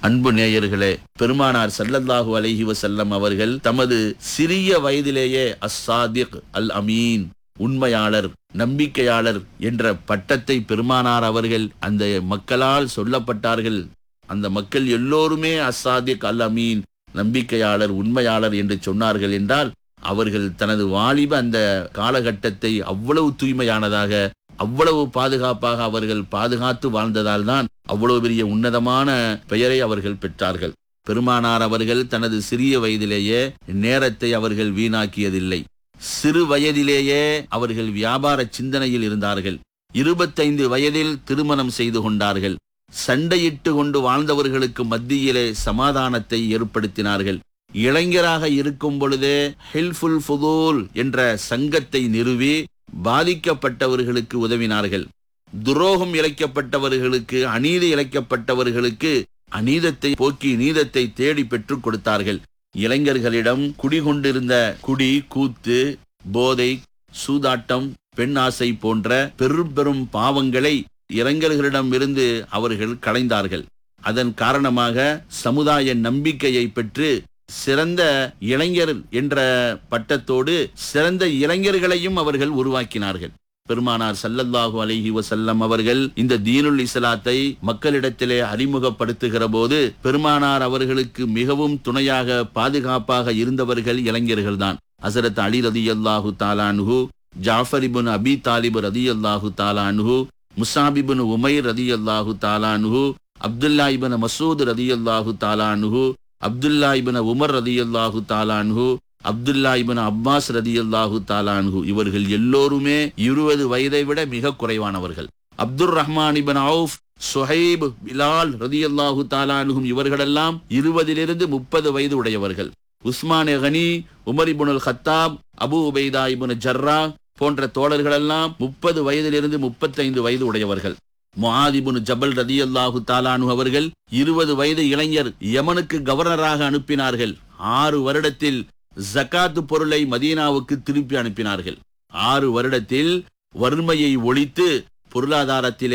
அன்பு நேயர்களே பெருமானார் ஸல்லல்லாஹு அலைஹி வஸல்லம் அவர்கள் தமது சிறிய வயதிலேயே அஸ்ஸாதிக் அல் அமீன் உண்மையாளர் நம்பிக்கையாளர் என்ற பட்டத்தை பெருமானார் அவர்கள் அந்த மக்களால் சொல்லப்பட்டார்கள் அந்த மக்கள் எல்லோருமே அஸ்ஸாதிக் அல் அமீன் நம்பிக்கையாளர் உண்மையாளர் என்று சொன்னார்கள் என்றால் அவர்கள் தனது வாலிப அந்த காலகட்டத்தை அவ்வளவு தூய்மையானதாக அவ்வளவு பாதுகாப்பாக அவர்கள் பாதுகாத்து வாழ்ந்ததால் தான் அவ்வளவு பெரிய உன்னதமான பெயரை அவர்கள் பெற்றார்கள் பெருமானார் அவர்கள் தனது சிறிய வயதிலேயே நேரத்தை அவர்கள் வீணாக்கியதில்லை சிறு வயதிலேயே அவர்கள் வியாபார சிந்தனையில் இருந்தார்கள் இருபத்தைந்து வயதில் திருமணம் செய்து கொண்டார்கள் சண்டையிட்டு கொண்டு வாழ்ந்தவர்களுக்கு மத்தியிலே சமாதானத்தை ஏற்படுத்தினார்கள் இளைஞராக இருக்கும் பொழுதே ஹெல்ஃபுல் ஃபுதூல் என்ற சங்கத்தை நிறுவி பாதிக்கப்பட்டவர்களுக்கு உதவினார்கள் துரோகம் இழைக்கப்பட்டவர்களுக்கு அநீதி இழைக்கப்பட்டவர்களுக்கு அநீதத்தை போக்கி நீதத்தை தேடி பெற்றுக் கொடுத்தார்கள் இளைஞர்களிடம் குடிகொண்டிருந்த குடி கூத்து போதை சூதாட்டம் பெண் ஆசை போன்ற பெரும் பெரும் பாவங்களை இளைஞர்களிடம் இருந்து அவர்கள் களைந்தார்கள் அதன் காரணமாக சமுதாய நம்பிக்கையை பெற்று சிறந்த இளைஞர் என்ற பட்டத்தோடு சிறந்த இளைஞர்களையும் அவர்கள் உருவாக்கினார்கள் பெருமானார் சல்லல்லாஹு அலைஹி வசல்லம் அவர்கள் இந்த தீனுல் இஸ்லாத்தை மக்களிடத்திலே அறிமுகப்படுத்துகிற போது பெருமானார் அவர்களுக்கு மிகவும் துணையாக பாதுகாப்பாக இருந்தவர்கள் இளைஞர்கள்தான் ஹசரத் அலி ரதி அல்லாஹு தாலான்ஹு ஜாஃபர் இபுன் அபி தாலிப் ரதி அல்லாஹு தாலான்ஹு முசாபிபுன் உமைர் ரதி அல்லாஹு தாலான்ஹு அப்துல்லா இபன் மசூத் ரதி அல்லாஹு தாலான்ஹு அப்துல்லா இபன் உமர் ரதி அல்லாஹு தாலான்ஹு அப்துல்லா இபன் அப்பாஸ் ரதி அல்லாஹு தாலான்ஹு இவர்கள் எல்லோருமே இருபது வயதை விட மிக குறைவானவர்கள் Abdur Rahman ibn Awf Suhaib Bilal ரதி அல்லாஹு தாலானுகும் இவர்களெல்லாம் இருபதிலிருந்து முப்பது வயது உடையவர்கள் Usman Ghani Umar ibnul Khattab Abu Ubaidah ibn Jarrah போன்ற தோழர்களெல்லாம் முப்பது வயதிலிருந்து முப்பத்தைந்து வயது உடையவர்கள் முஆதிபுன் ஜபல் ரதி அல்லாஹு தாலானு அவர்கள் இருபது வயது இளைஞர் யமனுக்கு கவர்னராக அனுப்பினார்கள் ஆறு வருடத்தில் ஜக்காத்து பொருளை மதீனாவுக்கு திருப்பி அனுப்பினார்கள் ஆறு வருடத்தில் வறுமையை ஒழித்து பொருளாதாரத்திலே